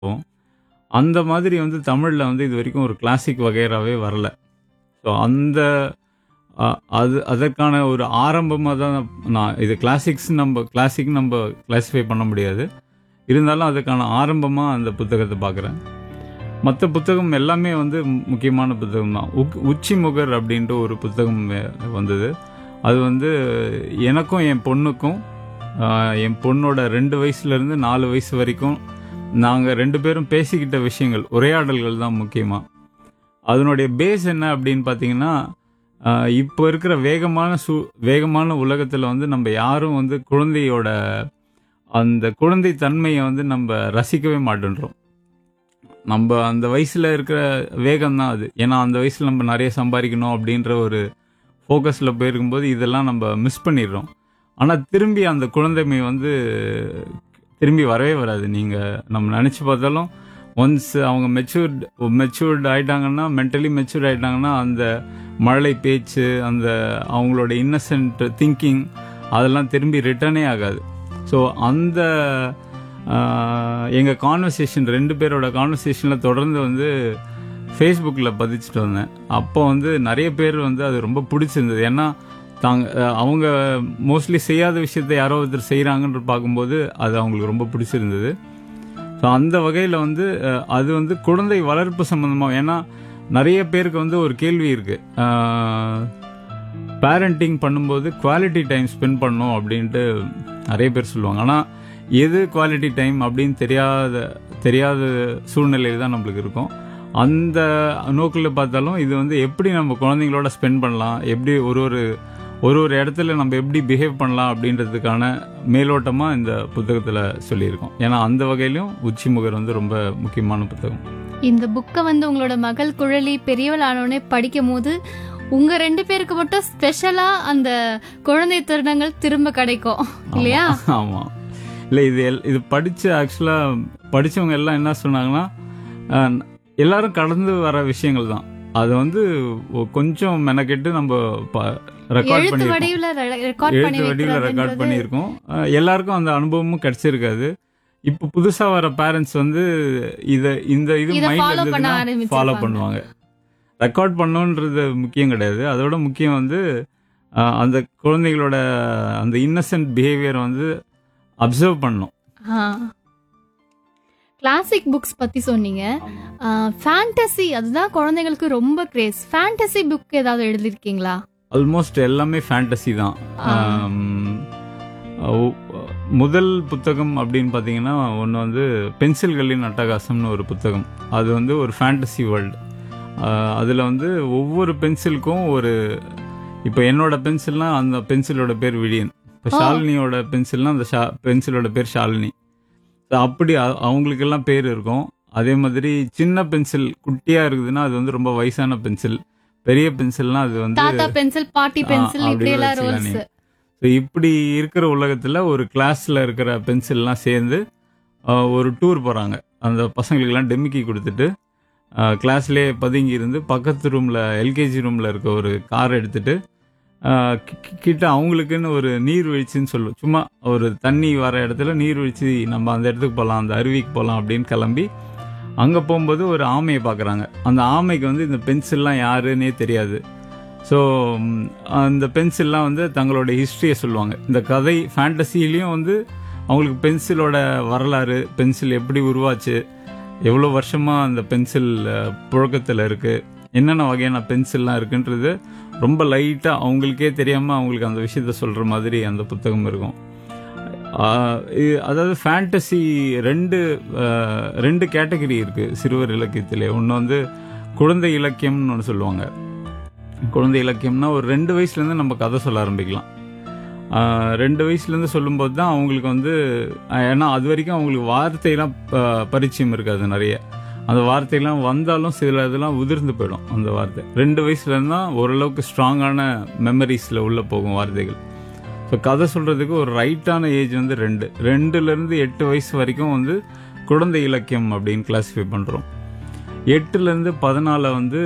இருக்கும். அந்த மாதிரி வந்து தமிழ்ல வந்து இதுவரைக்கும் ஒரு கிளாசிக் வகையறாவே வரல. ஸோ அந்த அ அது அதற்கான ஒரு ஆரம்பமா தான் நான் இது கிளாசிக்ஸ் நம்ப கிளாசிக்ன்னு நம்ப கிளாசிஃபை பண்ண முடியாது. இருந்தாலும் அதுக்கான ஆரம்பமா அந்த புத்தகத்த பார்க்குறேன். மத்த புத்தகம் எல்லாமே வந்து முக்கியமான புத்தகம் தான். உக் உச்சிமுகர் அப்படின்ட்டு ஒரு புத்தகம் வெ வந்தது. அது வந்து எனக்கும் என் பொண்ணுக்கும் அ என் பொண்ணோட 2 வயசுலேருந்து 4 வயசு வரைக்கும் நாங்க 2 பேரும் பேசிக்கிட்ட விஷயங்கள், உரையாடல்கள் தான் முக்கியமா. அதனுடைய பேஸ் என்ன அப்படின்னு பார்த்தீங்கன்னா, அ இப்போ இருக்கிற வேகமான சூ வேகமான உலகத்துல வந்து நம்ப யாரும் வந்து குழந்தையோட அந்த குழந்தை தன்மைய வந்து நம்ப ரசிக்கவே மாட்டேன்றோம். நம்ப அந்த வயசுல இருக்கிற வேகம் தான் அது. ஏன்னா அந்த வயசுல நம்ம நெறைய சம்பாரிக்கணும் அப்படின்ற ஒரு ஃபோக்கஸ்ல போயிருக்கும்போது இதெல்லாம் நம்ப மிஸ் பண்ணிடுறோம். ஆனா திரும்பி அந்த குழந்தைமை வந்து திரும்பி வரவே வராது. நீங்க நம்ம நெனச்சு பார்த்தாலும் ஒன்ஸ் அவங்க மெச்சூர்ட் மெச்சூர்ட் ஆயிட்டாங்கன்னா, மென்டலி மெச்சூர்ட் ஆயிட்டாங்கன்னா, அந்த மழலை பேச்சு, அந்த அவங்களோட இன்னசென்ட் திங்கிங் அதெல்லாம் திரும்பி ரிட்டர்னே ஆகாது. ஸோ அந்த அ எங்க கான்வர்சேஷன் 2 பேரோட கான்வர்சேஷன்ல தொடர்ந்து வந்து Facebookல பதிச்சுட்டு வந்தேன். அப்போ வந்து நெறைய பேர் வந்து அது ரொம்ப புடிச்சிருந்தது. ஏன்னா தாங்க அ அவங்க மோஸ்ட்லி செய்யாத விஷயத்த யாரோ ஒருத்தர் செய்றாங்கன்னு பார்க்கும்போது, அது அவங்களுக்கு ரொம்ப பிடிச்சிருந்தது. ஸோ அந்த வகையில வந்து அ அது வந்து குழந்தை வளர்ப்பு சம்மந்தமா ஏன்னா நெறைய பேருக்கு வந்து ஒரு கேள்வி இருக்கு. அ பேரண்டிங் பண்ணும்போது குவாலிட்டி டைம் ஸ்பெண்ட் பண்ணணும் அப்படின்ட்டு நெறைய பேர் சொல்லுவாங்க. ஆனா எது குவாலிட்டி டைம் அப்படின்னு தெரியாத தெரியாத சூழ்நிலையில தான் நம்மளுக்கு இருக்கும். அந்த நோக்குல பார்த்தாலும் இது வந்து எப்படி நம்ம குழந்தைங்களோட ஸ்பெண்ட் பண்ணலாம், எப்படி ஒரு ஒரு ஒரு ஒரு இடத்துல நம்ம எப்படி பிஹேவ் பண்ணலாம் அப்படின்றதுக்கான மேலோட்டமா இந்த புத்தகத்துல சொல்லியிருக்கோம். ஏன்னா அந்த வகையிலும் உச்சிமுகர் வந்து ரொம்ப முக்கியமான புத்தகம். இந்த புக்க வந்து உங்களோட மகள் குழலி பெரியவள் ஆனோனே படிக்கும்போது, உங்க 2 பேருக்கு மட்டும் ஸ்பெஷலா அந்த குழந்தை தருணங்கள் திரும்ப கிடைக்கும். இல்லையா? ஆமா. இல்ல இது எல் இது படிச்சு ஆக்சுவலா படிச்சவங்க எல்லாம் என்ன சொன்னாங்கன்னா, அ எல்லாரும் கடந்து வர விஷயங்கள் தான். அது வந்து ஒ கொஞ்சம் மெனக்கெட்டு நம்ப ப ரெக்கார்ட் எழுத்து பண்ணியிருக்கோம். வடிவுல ரெ ரெக்கார்ட் பண்ணி எழுத்து வடிவுல ரெக்கார்ட் வைக்கிறதுன்றது பண்ணியிருக்கோம். அ எல்லாருக்கும் அந்த அனுபவமும் கிடைச்சிருக்காது. இப்போ புதுசா வர பேரண்ட்ஸ் வந்து இத இந்த இது இத மைண்ட்ல ஃபாலோ பண்ண இருந்ததுன்னா ஃபாலோ ஆரம்பிச்சிருப்பாங்க. பண்ணுவாங்க. ரெக்கார்ட் பண்ணணுன்றது முக்கியம் கிடையாது. அதோட முக்கியம் வந்து அ அந்த குழந்தைகளோட அந்த இன்னசென்ட் பிஹேவியர் வந்து அப்சர்வ் பண்ணணும். ஆ. கிளாசிக் புக்ஸ் பத்தி சொன்னீங்க. ஃபேண்டசி அதுதான் குழந்தைகளுக்கு ரொம்ப கிரேஸ். ஃபேண்டசி புக் ஏதாவது எழுதிருக்கீங்களா? ஆல்மோஸ்ட் எல்லாமே ஃபேண்டசி தான். ஆ. அம் ஒ முதல் புத்தகம் அப்படின்னு பார்த்தீங்கன்னா, ஒண்ணு வந்து பென்சில்களின் அட்டகாசம்னு ஒரு புத்தகம். அது வந்து ஒரு ஃபேண்டசி வேர்ல்ட். அ அதுல வந்து ஒவ்வொரு பென்சிலுக்கும் ஒரு இப்போ என்னோட பென்சில்னா அந்த பென்சிலோட பேர் விழியன். இப்போ ஓ! ஷாலினியோட பென்சில்னா அந்த ஷா பென்சிலோட பேர் ஷாலினி. ஸோ அப்படி அ அவங்களுக்கெல்லாம் பேர் இருக்கும். அதே மாதிரி சின்ன பென்சில் குட்டியா இருக்குதுன்னா, அது வந்து ரொம்ப வயசான பென்சில். பெரிய பென்சில்னா அது வந்து தாத்தா பென்சில், பாட்டி ஆ பென்சில் அப்படி இப்படி கூட எல்லாம் வச்சுக்கலாம் ரோல்ஸ். நீங்க. ஸோ இப்படி இருக்கிற உலகத்துல ஒரு கிளாஸ்ல இருக்கிற பென்சில்லாம் சேர்ந்து அ ஒரு டூர் போறாங்க. அந்த பசங்களுக்கெல்லாம் டெமிக்கி குடுத்துட்டு, அ கிளாஸ்லயே பதுங்கி இருந்து பக்கத்து ரூம்ல எல்கேஜி ரூம்ல இருக்க ஒரு கார் எடுத்துட்டு, அ கி கி கிட்ட அவங்களுக்குன்னு ஒரு நீர்வீழ்ச்சின்னு சொல்லுவோம். சும்மா ஒரு தண்ணி வர இடத்துல நீர்வீழ்ச்சி நம்ம அந்த இடத்துக்கு போலாம், அந்த அருவிக்கு போலாம் அப்படின்னு கிளம்பி, அங்க போம்போது ஒரு ஆமைய பார்க்குறாங்க. அந்த ஆமைக்கு வந்து இந்த பென்சில்லாம் யாருன்னே தெரியாது. ஸோ அந்த பென்சில்லாம் வந்து தங்களோட ஹிஸ்டரிய சொல்லுவாங்க. இந்த கதை ஃபேண்டசிலயும் வந்து அவங்களுக்கு பென்சிலோட வரலாறு, பென்சில் எப்படி உருவாச்சு, எவ்வளோ வருஷமா அந்த பென்சில் புழக்கத்துல இருக்கு, என்னென்ன வகையான பென்சில்லாம் இருக்குன்றது ரொம்ப லைட்டா அவங்களுக்கே தெரியாம அவங்களுக்கு அந்த விஷயத்த சொல்ற மாதிரி அந்த புத்தகம் இருக்கும். ஆ இ அதாவது ஃபேண்டசி 2 அ 2 கேட்டகரி இருக்கு சிறுவர் இலக்கியத்திலே. ஒண்ணு வந்து குழந்தை இலக்கியம்னு ஒண்ணு சொல்லுவாங்க. குழந்தை இலக்கியம்னா ஒரு 2 வயசுலேருந்து நம்ம கதை சொல்ல ஆரம்பிக்கலாம். ஆ 2 வயசுலேருந்து சொல்லும்போது தான் அவங்களுக்கு வந்து ஏன்னா அது வரைக்கும் அவங்களுக்கு வார்த்தைலாம் ப பரிச்சயம் இருக்காது நெறைய. அந்த வார்த்தைலாம் வந்தாலும் சில இதெல்லாம் உதிர்ந்து போயிடும் அந்த வார்த்தை. 2 வயசுலேருந்து தான் ஓரளவுக்கு ஸ்ட்ராங்கான மெமரீஸ்ல உள்ள போகும் வார்த்தைகள். ஸோ கதை சொல்றதுக்கு ஒரு ரைட்டான ஏஜ் வந்து 2. 2லேருந்து 8 வயசு வரைக்கும் வந்து குழந்தை இலக்கியம் அப்படின்னு கிளாசிஃபை பண்றோம். 8லேருந்து 14 வந்து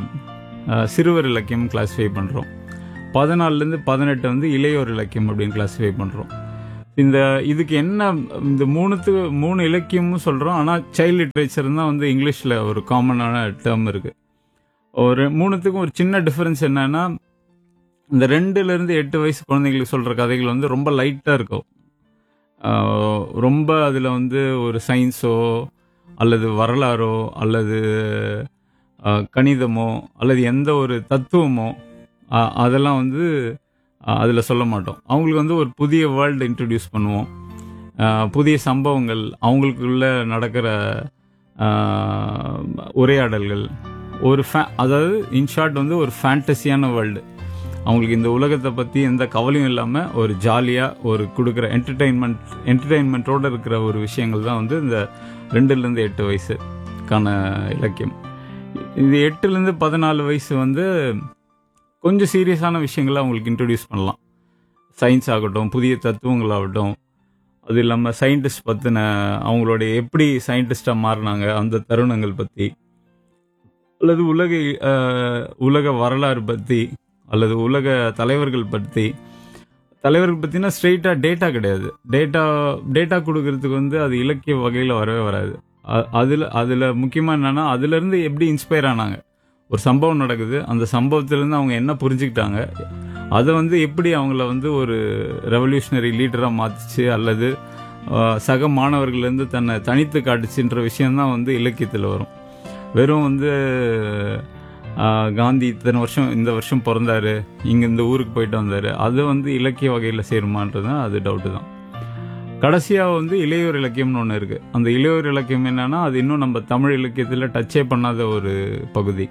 அ சிறுவர் இலக்கியம் கிளாசிஃபை பண்றோம். 14லேருந்து 18 வந்து இளையோர் இலக்கியம் அப்படின்னு கிளாசிஃபை பண்றோம். இந்த இதுக்கு என்ன இந்த மூணுத்துக்கு மூணு இலக்கியமும் சொல்கிறோம் ஆனால் சைல்ட் லிட்ரேச்சர் தான் வந்து இங்கிலீஷில் ஒரு காமனான டேர்ம் இருக்குது ஒரு மூணுத்துக்கும் ஒரு சின்ன டிஃபரன்ஸ் என்னன்னா இந்த ரெண்டுலேருந்து எட்டு வயசு குழந்தைங்களுக்கு சொல்கிற கதைகள் வந்து ரொம்ப லைட்டாக இருக்கும் ஆஹ் ரொம்ப அதில் வந்து ஒரு சயின்ஸோ அல்லது வரலாறோ அல்லது ஆஹ் கணிதமோ அல்லது எந்த ஒரு தத்துவமோ ஆஹ் அதெல்லாம் வந்து அதில் சொல்ல மாட்டோம் அவங்களுக்கு வந்து ஒரு புதிய வேர்ல்டு இன்ட்ரடியூஸ் பண்ணுவோம் ஆஹ் புதிய சம்பவங்கள் அவங்களுக்குள்ள நடக்கிற ஆஹ் உரையாடல்கள் ஒரு ஃபே அதாவது இன்ஷார்ட் வந்து ஒரு ஃபேண்டசியான வேர்ல்டு அவங்களுக்கு இந்த உலகத்தை பற்றி எந்த கவலையும் இல்லாமல் ஒரு ஜாலியாக ஒரு கொடுக்குற என்டர்டெயின்மெண்ட் என்டர்டெயின்மெண்ட்டோடு இருக்கிற ஒரு விஷயங்கள் தான் வந்து இந்த ரெண்டுலேருந்து எட்டு வயசுக்கான இலக்கியம் இது எட்டுலேருந்து பதினாலு வயசு வந்து கொஞ்சம் சீரியஸான விஷயங்களை அவங்களுக்கு இன்ட்ரடியூஸ் பண்ணலாம் சயின்ஸ் ஆகட்டும் புதிய தத்துவங்களாகட்டும் அது இல்லாமல் சயின்டிஸ்ட் பற்றின அவங்களுடைய எப்படி சயின்டிஸ்டாக மாறினாங்க அந்த தருணங்கள் பற்றி அல்லது உலக அஹ், உலக வரலாறு பற்றி அல்லது உலக தலைவர்கள் பற்றி தலைவர்கள் பற்றினா ஸ்ட்ரெயிட்டாக டேட்டா கிடையாது டேட்டா டேட்டா கொடுக்கறதுக்கு வந்து அது இலக்கிய வகையில் வரவே வராது அ- அதுல அதுல முக்கியமா என்னன்னா அதுல இருந்து எப்படி இன்ஸ்பயர் ஆனாங்க ஒரு சம்பவம் நடக்குது அந்த சம்பவத்திலேருந்து அவங்க என்ன புரிஞ்சுக்கிட்டாங்க அதை வந்து எப்படி அவங்கள வந்து ஒரு ரெவல்யூஷனரி லீடராக மாத்துச்சு அல்லது அஹ், சக மாணவர்கள்லேருந்து தன்னை தனித்து காட்டுச்சுன்ற விஷயம்தான் வந்து இலக்கியத்தில் வரும் வெறும் வந்து அஹ், காந்தி இத்தனை வருஷம் இந்த வருஷம் பிறந்தாரு இங்கே இந்த ஊருக்கு போயிட்டு வந்தாரு அது வந்து இலக்கிய வகையில் சேருமான்றது தான் அது டவுட்டு தான் கடைசியாக வந்து இளையோர் இலக்கியம்னு ஒன்று இருக்கு அந்த இளையோர் இலக்கியம் என்னன்னா அது இன்னும் நம்ம தமிழ் இலக்கியத்தில் டச்சே பண்ணாத ஒரு பகுதி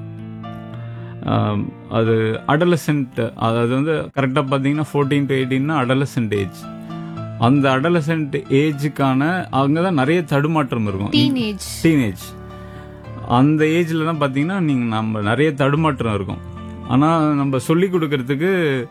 ஆம், அது அடலசென்ட் அதாவது வந்து கரெக்டாக பார்த்தீங்கன்னா ஃபோர்டீன் டு எயிட்டீன்னா அடலசென்ட் ஏஜ் அந்த அடலசென்ட் ஏஜுக்கான அங்கே தான் நிறைய தடுமாற்றம் இருக்கும் டீனேஜ் டீனேஜ் அந்த ஏஜில் தான் பார்த்தீங்கன்னா நீங்கள் நம்ம நிறைய தடுமாற்றம் இருக்கும் ஆனால் நம்ம சொல்லி கொடுக்கறதுக்கு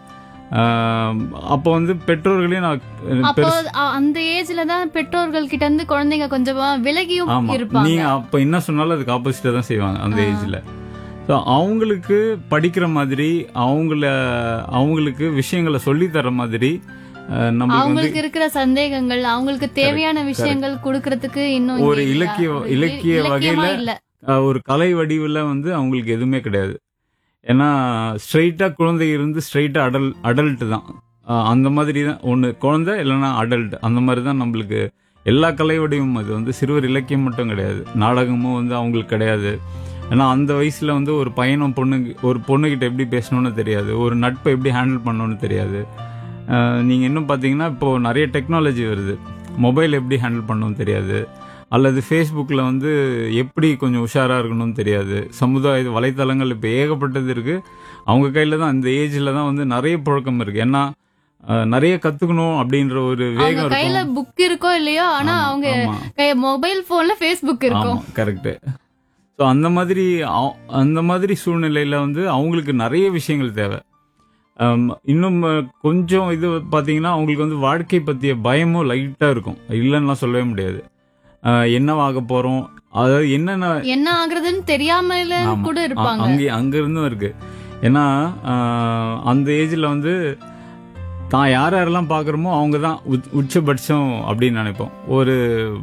ஆம், அப்போ வந்து பெற்றோர்களையும் நான் அப்போ அ- அந்த ஏஜ்ல தான் பெற்றோர்கள் கிட்ட இருந்து குழந்தைங்க கொஞ்சமா விலகியும் ஆமா இருப்பாங்க நீங்க அப்ப என்ன சொன்னாலும் அதுக்கு ஆப்போசிட்டா தான் செய்வாங்க அந்த ஏஜ்ல ஸோ அவங்களுக்கு படிக்கிற மாதிரி அவங்கள அவங்களுக்கு விஷயங்களை சொல்லி தர மாதிரி அஹ், நம்மளுக்கு வந்து அவங்களுக்கு இருக்கிற சந்தேகங்கள் அவங்களுக்கு தேவையான விஷயங்கள் கொடுக்கறதுக்கு இன்னும் ஒரு இங்க இல்ல. இலக்கிய- ஒரு இலக்கிய இலக்கியமா வகையில இல்ல அஹ், ஒரு கலை வடிவில் வந்து அவங்களுக்கு எதுவுமே கிடையாது ஏன்னா ஸ்ட்ரைட்டா குழந்தை இருந்து ஸ்ட்ரைட்டா அடல் அடல்ட் தான் அஹ், அந்த மாதிரி தான் ஒன்று குழந்தை இல்லைன்னா அடல்ட் அந்த மாதிரி தான் நம்மளுக்கு எல்லா கலை வடிவமும் அது வந்து சிறுவர் இலக்கியம் மட்டும் கிடையாது நாடகமும் வந்து அவங்களுக்கு கிடையாது ஏன்னா அந்த வயசுல வந்து ஒரு பையனும் பொண்ணு ஒரு பொண்ணுகிட்ட எப்படி பேசணும்னு தெரியாது ஒரு நட்பை எப்படி ஹேண்டில் பண்ணணும்னு தெரியாது அஹ், நீங்க இன்னும் பார்த்தீங்கன்னா இப்போ நிறைய டெக்னாலஜி வருது மொபைல் எப்படி ஹேண்டில் பண்ணணும்னு தெரியாது அல்லது ஃபேஸ்புக்கில் வந்து எப்படி கொஞ்சம் உஷாராக இருக்கணும்னு தெரியாது சமுதாய வலைத்தளங்கள் இப்போ ஏகப்பட்டது இருக்குது அவங்க கையில் தான் அந்த ஏஜில் தான் வந்து நிறைய புழக்கம் இருக்குது ஏன்னா அஹ், நிறைய கற்றுக்கணும் அப்படின்ற ஒரு அவங்க வேகம் கையில இருக்கும் புக் இருக்கோ இல்லையோ ஆனா அவங்க ஆமாம் மொபைல் போன்ல ஃபேஸ்புக் இருக்கும் ஆமாம் கரெக்டு ஸோ அந்த மாதிரி அவ- அந்த மாதிரி சூழ்நிலையில் வந்து அவங்களுக்கு நிறைய விஷயங்கள் தேவை ஆம், இன்னும் அஹ், கொஞ்சம் இது பார்த்தீங்கன்னா அவங்களுக்கு வந்து வாழ்க்கை பற்றிய பயமும் லைட்டாக இருக்கும் இல்லைன்னுலாம் சொல்லவே முடியாது அஹ், என்னவாக போகிறோம் அதாவது என்னென்ன என்ன ஆகுறதுன்னு தெரியாமல ஆமா. கூட அ- இருப்பாங்க அங்கே அங்க இருந்தும் இருக்கு ஏன்னா ஆஹ், அந்த ஏஜ்ல வந்து தான் யார் யாரெல்லாம் பார்க்குறோமோ அவங்க தான் உச்- உச்சபட்சம் அப்படின்னு நினைப்போம் ஒரு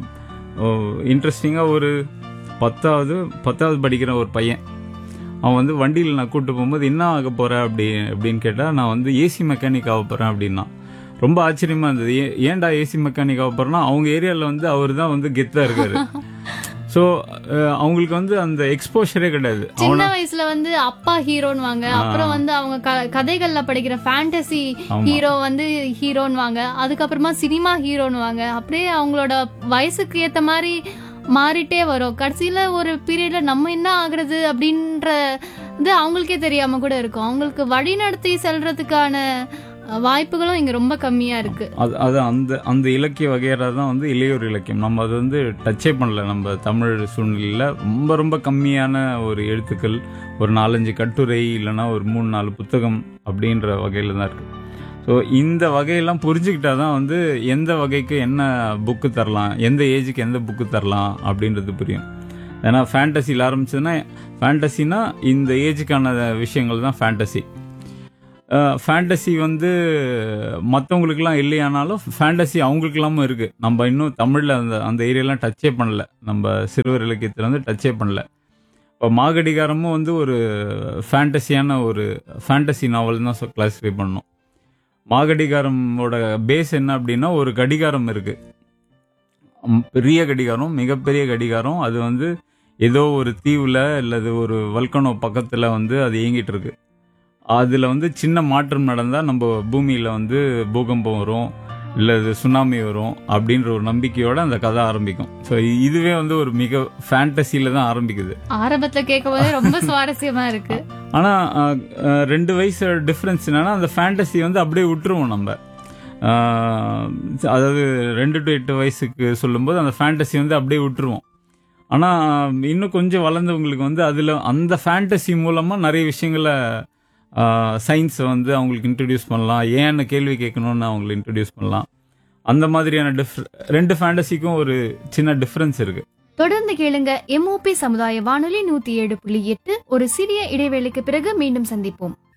இன்ட்ரெஸ்டிங்காக ஒரு பத்தாவது பத்தாவது படிக்கிற ஒரு பையன் அவன் வந்து வண்டியில் நான் கூட்டு போகும்போது என்ன ஆக போற அப்படி அப்படின்னு கேட்டால் நான் வந்து ஏசி மெக்கானிக் ஆக போகிறேன் அப்படின்னா ரொம்ப ஆச்சரியமா இருந்தது ஏ- ஏன்டா ஏசி மெக்கானிக் ஆக போறேன்னா அவங்க ஏரியாவில் வந்து அவர் தான் வந்து கெத்தாக இருக்காரு ஸோ அவங்களுக்கு வந்து அந்த எக்ஸ்போஷரே கிடையாது சின்ன வயசுல வந்து அப்பா ஹீரோன்னு வாங்க அப்புறம் வந்து அவங்க க- கதைகள்ல படிக்கிற ஃபேண்டசி ஆமா. ஹீரோ வந்து ஹீரோன்னு வாங்க அதுக்கப்புறமா சினிமா ஹீரோன்னு வாங்க அப்படியே அவங்களோட வயசுக்கு ஏத்த மாதிரி மாறிட்டே வரும் கடைசியில ஒரு பீரியட்ல நம்ம என்ன ஆகுறது அப்படின்ற இது அவங்களுக்கே தெரியாம கூட இருக்கும் அவங்களுக்கு வழி நடத்தி செல்றதுக்கான அஹ், வாய்ப்புகளும் இங்க ரொம்ப கம்மியா இருக்கு அது அது அந்த அந்த இலக்கிய வகையறா தான் வந்து இளையோர் இலக்கியம் நம்ம அது வந்து டச்சே பண்ணல நம்ம தமிழ் சூழ்நிலையில் ரொம்ப ரொம்ப கம்மியான ஒரு எழுத்துக்கள் ஒரு நாலஞ்சு கட்டுரை இல்லைன்னா ஒரு மூணு நாலு புத்தகம் அப்படின்ற வகையில் தான் இருக்கு ஸோ இந்த வகையெல்லாம் புரிஞ்சுக்கிட்டா தான் வந்து எந்த வகைக்கு என்ன புக்கு தரலாம் எந்த ஏஜுக்கு எந்த புக்கு தரலாம் அப்படின்றது புரியும் ஏன்னா ஃபேண்டசியில் ஆரம்பிச்சதுன்னா ஃபேண்டசினா இந்த ஏஜுக்கான விஷயங்கள் தான் ஃபேண்டசி ஃபேண்டசி வந்து மற்றவங்களுக்குலாம் இல்லையானாலும் ஃபேண்டசி அவங்களுக்கெல்லாமும் இருக்கு நம்ம இன்னும் தமிழில் அந்த அந்த ஏரியாலாம் டச்சே பண்ணல நம்ம சிறுவர் இலக்கியத்தில் வந்து டச்சே பண்ணல இப்போ மாகடிகாரமும் வந்து ஒரு ஃபேண்டசியான ஒரு ஃபேண்டசி நாவல் தான் கிளாஸிஃபை பண்ணோம் மாகடிகாரமோட பேஸ் என்ன அப்படின்னா ஒரு கடிகாரம் இருக்கு ம், பெரிய கடிகாரம் மிகப்பெரிய கடிகாரம் அது வந்து ஏதோ ஒரு தீவுல அல்லது ஒரு வல்கனோ பக்கத்துல வந்து அது இயங்கிட்டு இருக்கு அதுல வந்து சின்ன மாற்றம் நடந்தா நம்ம பூமியில வந்து பூகம்பம் வரும் இல்லது சுனாமி வரும் அப்படின்ற ஒரு நம்பிக்கையோட அந்த கதை ஆரம்பிக்கும் ஸோ இதுவே வந்து ஒரு மிக ஃபேண்டசியில தான் ஆரம்பிக்குது ஆரம்பத்துல கேட்கும் போதே ரொம்ப சுவாரஸ்யமா இருக்கு ஆனா அஹ், அஹ், ரெண்டு வயசு டிஃப்ரென்ஸ் என்னன்னா அந்த ஃபேண்டசி வந்து அப்படியே விட்டுருவோம் நம்ம அஹ், அதாவது ரெண்டு டு எட்டு வயசுக்கு சொல்லும்போது அந்த ஃபேண்டசி வந்து அப்படியே விட்டுருவோம் ஆனா இன்னும் கொஞ்சம் வளர்ந்தவங்களுக்கு வந்து அதுல அந்த ஃபேண்டசி மூலமா நிறைய விஷயங்களை சயின்ஸை வந்து அவங்களுக்கு இன்ட்ரடியூஸ் பண்ணலாம் ஏன்னு கேள்வி கேட்கணும்னு அவங்களுக்கு இன்ட்ரடியூஸ் பண்ணலாம் அந்த மாதிரியான டிஃப்ர ரெண்டு ஃபேண்டசிக்கும் ஒரு சின்ன டிஃப்ரென்ஸ் இருக்கு தொடர்ந்து கேளுங்க எம்ஓபி சமுதாய வானொலி நூத்தி ஏழு புள்ளி எட்டு ஒரு சிறிய இடைவேளைக்கு பிறகு மீண்டும் சந்திப்போம்